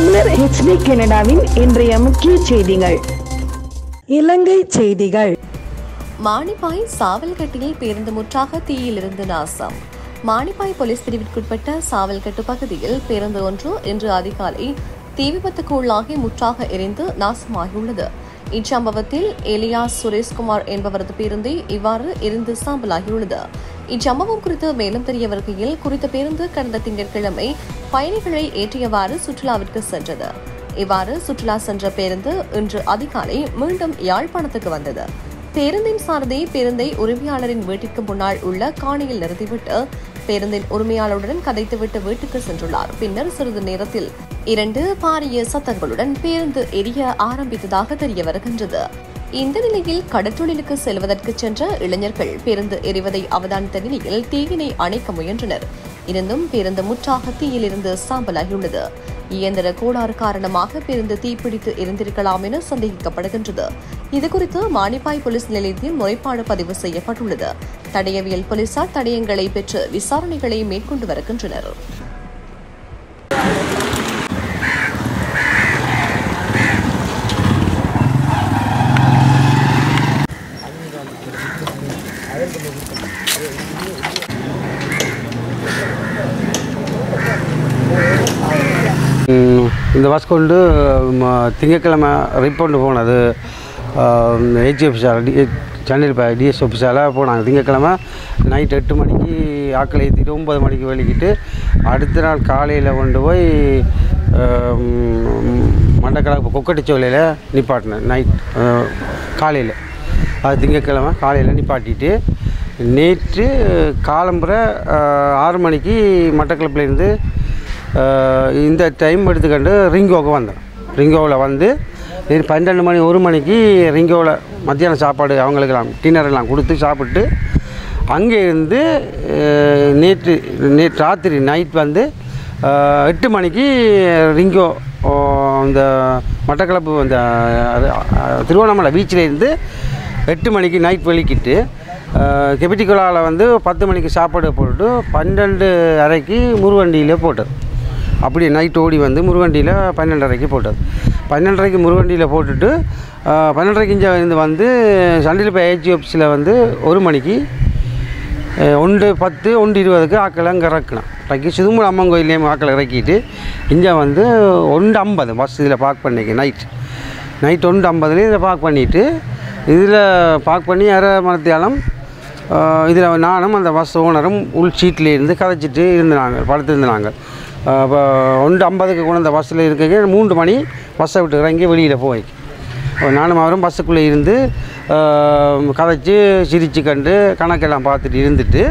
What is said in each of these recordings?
தமிழர் ஹெச்டி கனடாவின் இன்றைய முக்கிய செய்திகள் இலங்கை செய்திகள் மானிப்பாய் சாவல்கட்டியில் பேருந்து முற்றாக தீயிலிருந்து நாசம் மானிப்பாய் போலீஸ் பிரிவிற்குட்பட்ட சாவல்கட்டு பகுதியில் பேருந்து ஒன்று இன்று அதிகாலை தீ விபத்துக்கு உள்ளாகி முற்றாக எரிந்து நாசமாகியுள்ளது இச்சம்பவத்தில் எலியாஸ் சுரேஷ்குமார் என்பவரது பேருந்தே இவ்வாறு எரிந்து சாம்பலாகியுள்ளது இச்சம்பவம் குறித்து மேலும் தெரிய வருகையில் குறித்த பேருந்து கடந்த திங்கட்கிழமை பயணிகளை ஏற்றியவாறு சுற்றுலாவிற்கு சென்றது இவ்வாறு சுற்றுலா சென்ற பேருந்து இன்று அதிகாலை மீண்டும் யாழ்ப்பாணத்துக்கு வந்தது பேருந்தின் சாரதி பேருந்தை உரிமையாளரின் வீட்டிற்கு முன்னால் உள்ள காணியில் நிறுத்திவிட்டு பேருந்தின் உரிமையாளருடன் கதைத்துவிட்டு வீட்டுக்கு சென்றுள்ளார் பின்னர் சிறிது நேரத்தில் இரண்டு பாரிய சத்தங்களுடன் பேருந்து எரிய ஆரம்பித்ததாக தெரிய வருகின்றது இந்த நிலையில் கடற்றொழிலுக்கு செல்வதற்கு சென்ற இளைஞர்கள் பேருந்து எரிவதை அவதானித்த நிலையில் தீயினை அணைக்க முயன்றனர் இருந்தும் பேருந்து முற்றாக தீயிலிருந்து சாம்பலாகியுள்ளது இயந்திர கோளாறு காரணமாக பேருந்து தீப்பிடித்து எரிந்திருக்கலாம் என சந்தேகிக்கப்படுகின்றது இதுகுறித்து மானிப்பாய் போலீஸ் நிலையத்தில் முறைப்பாடு பதிவு செய்யப்பட்டுள்ளது தடயவியல் போலீசார் தடயங்களை பெற்று விசாரணைகளை மேற்கொண்டு வருகின்றனர் ம், இந்த பஸ் கொண்டு ம, திங்கட்கிழமை ரிப்போர்ட் போனது ஹெச் ஆஃபீஸார் டி சென்னையில் இப்போ டிஎஸ் ஆஃபீஸால் போனாங்க திங்கட்கிழமை நைட் எட்டு மணிக்கு ஆக்களை ஏற்றிட்டு ஒம்பது மணிக்கு வெளிக்கிட்டு அடுத்த நாள் காலையில் கொண்டு போய் மண்டக்கடை கொக்கட்டிச்சோலையில் நிப்பாட்டினேன் நைட் காலையில் அது திங்கட்கிழமை காலையில் நிப்பாட்டிட்டு நேற்று காலம்புற ஆறு மணிக்கு மட்டக்களப்புலேருந்து அஹ் இந்த டைம் எடுத்துக்கண்டு ரிங்கோவுக்கு வந்தேன் ரிங்கோவில் வந்து இது பன்னெண்டு மணி ஒரு மணிக்கு ரிங்கோவில் மத்தியானம் சாப்பாடு அவங்களுக்கெல்லாம் டின்னர் எல்லாம் கொடுத்து சாப்பிட்டு அங்கே இருந்து அஹ், நேற்று நேற்று ராத்திரி நைட் வந்து அஹ், எட்டு மணிக்கு ரிங்கோ ஓ, இந்த மட்டக்களப்பு இந்த அஹ், திருவண்ணாமலை பீச்சில் இருந்து எட்டு மணிக்கு நைட் வெளிக்கிட்டு கெபிட்டிக்குலாவில் வந்து பத்து மணிக்கு சாப்பாடு போட்டுட்டு பன்னெண்டு அரைக்கு முருவண்டியில் போட்டது அப்படி நைட் ஓடி வந்து முருகண்டியில் பன்னெண்டரைக்கு போட்டது பன்னெண்டரைக்கு முருகண்டியில் போட்டுட்டு அஹ், பன்னெண்டரைக்கு இங்கே இருந்து வந்து சண்டியில் போய் ஏஜி ஆஃபீஸில் வந்து ஒரு மணிக்கு அஹ், ஒன்று பத்து ஒன்று இருபதுக்கு ஆக்களை அங்கே இறக்கணும் இறக்கி சிதுமூல அம்மன் கோயிலையும் ஆக்களை இறக்கிட்டு இங்கே வந்து ஒன்று ஐம்பது பஸ் இதில் பார்க் பண்ணிக்க நைட் நைட் ஒன்று ஐம்பதுலேயும் இதில் பார்க் பண்ணிவிட்டு இதில் பார்க் பண்ணி அரை மணத்தியாலம் இதில் நானும் அந்த பஸ் ஓனரும் உள் சீட்டில் இருந்து கதைச்சிட்டு இருந்தாங்க படுத்திருந்தாங்க இப்போ ஒன்று ஐம்பதுக்கு கொண்டு அந்த பஸ்ஸில் இருக்க மூன்று மணி பஸ்ஸை விட்டு இறங்கி வெளியில் போய் அப்ப நானும் அவரும் பஸ்ஸுக்குள்ளே இருந்து ஆஹ், கதைச்சு சிரிச்சு கண்டு கணக்கெல்லாம் பார்த்துட்டு இருந்துட்டு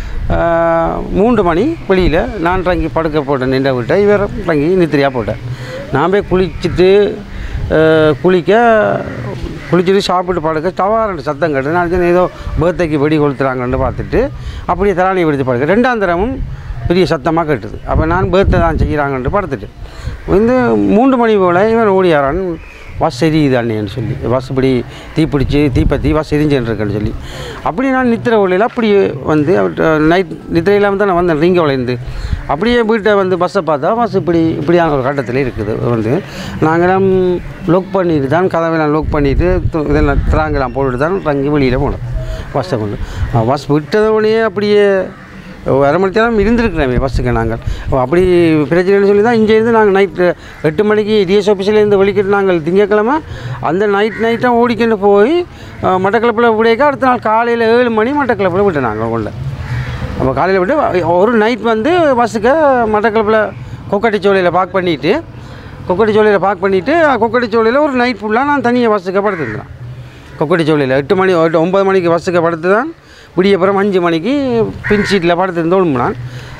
ஆஹ், மூன்று மணி வெளியில் நான் இறங்கி படுக்க போட்டேன் நின்ற விட்டேன் இவர் இறங்கி நித்திரியாக போட்டேன் நான் போய் குளிச்சுட்டு ஆஹ், குளிக்க குளிச்சுட்டு சாப்பிட்டு படுக்க டவாரண்டு சத்தம் கேட்டு நான் சொன்னேன், ஏதோ பேர்த்தைக்கு வெடி கொளுத்துறாங்கன்னு பார்த்துட்டு அப்படியே தலாணி வெடித்து படுக்க ரெண்டாம் தரமும் பெரிய சத்தமாக கேட்டுது அப்போ நான் பேர்த்தை தான் செய்கிறாங்கன்ட்டு படுத்துட்டு வந்து மூன்று மணி போல் இவன் ஓடியாரான் பஸ் எரியுது அண்ணேன்னு சொல்லி பஸ் இப்படி தீப்பிடிச்சு தீப்பத்தி பஸ் எரிஞ்சுன்னு இருக்கேன்னு சொல்லி அப்படி நான் நித்திர ஒளியில் அப்படி வந்து நைட் நித்திரை இல்லாமல் தான் நான் வந்தேன் ரிங்கோலேருந்து அப்படியே வீட்டை வந்து பஸ்ஸை பார்த்தா பஸ் இப்படி இப்படியான ஒரு கட்டத்தில் இருக்குது வந்து நாங்களாம் லொக் பண்ணிட்டு தான் கதவெல்லாம் லொக் பண்ணிவிட்டு இதெல்லாம் திராங்கெல்லாம் போட்டுட்டு தான் தங்கி வெளியில் போனோம் பஸ்ஸை கொண்டு பஸ் விட்டதோடனே அப்படியே அரை மணி நேரம் இருந்திருக்கிறோமே பஸ்ஸுக்கு நாங்கள் ஓ, அப்படி பிரச்சனைன்னு சொல்லி தான் இங்கேருந்து நாங்கள் நைட்டு எட்டு மணிக்கு டிஎஸ் ஆஃபீஸ்லேருந்து வெளிக்கிட்டு நாங்கள் திங்கக்கிழமை அந்த நைட் நைட்டாக ஓடிக்கிட்டு போய் அஹ், மட்டக்களப்பில் விடைக்க அடுத்த நாள் காலையில் ஏழு மணி மட்டக்களப்பில் விட்டு நாங்கள் உள்ள அப்போ காலையில் விட்டு ஒரு நைட் வந்து பஸ்ஸுக்கு மட்டக்களப்பில் கொக்கட்டிச்சோலையில் பார்க் பண்ணிவிட்டு கொக்கட்டிச்சோலையில் பார்க் பண்ணிவிட்டு கொக்கட்டிச்சோலையில் ஒரு நைட் ஃபுல்லாக நான் தனியாக பஸ்ஸுக்கு படுத்துருந்தேன் கொக்கட்டிச்சோலையில் எட்டு மணி எட்டு ஒம்பது மணிக்கு பஸ்ஸுக்கு படுத்து தான் விடியப்புறம் அஞ்சு மணிக்கு பின் சீட்டில் படுத்திருந்து ஒழும்புனான்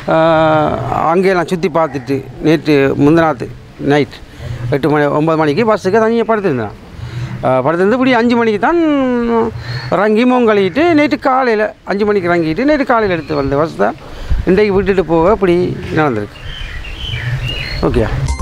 அங்கே நான் சுற்றி பார்த்துட்டு நேற்று முந்தினாத்து நைட் எட்டு மணி ஒம்பது மணிக்கு பஸ்ஸுக்கு தனியாக படுத்திருந்தேன் படுத்திருந்து இப்படி அஞ்சு மணிக்கு தான் இறங்கி மோங்கலிட்டு நேற்று காலையில் அஞ்சு மணிக்கு இறங்கிட்டு நேற்று காலையில் எடுத்து வந்த பஸ் தான் இன்றைக்கு விட்டுட்டு போக இப்படி நடந்திருக்கு ஓகே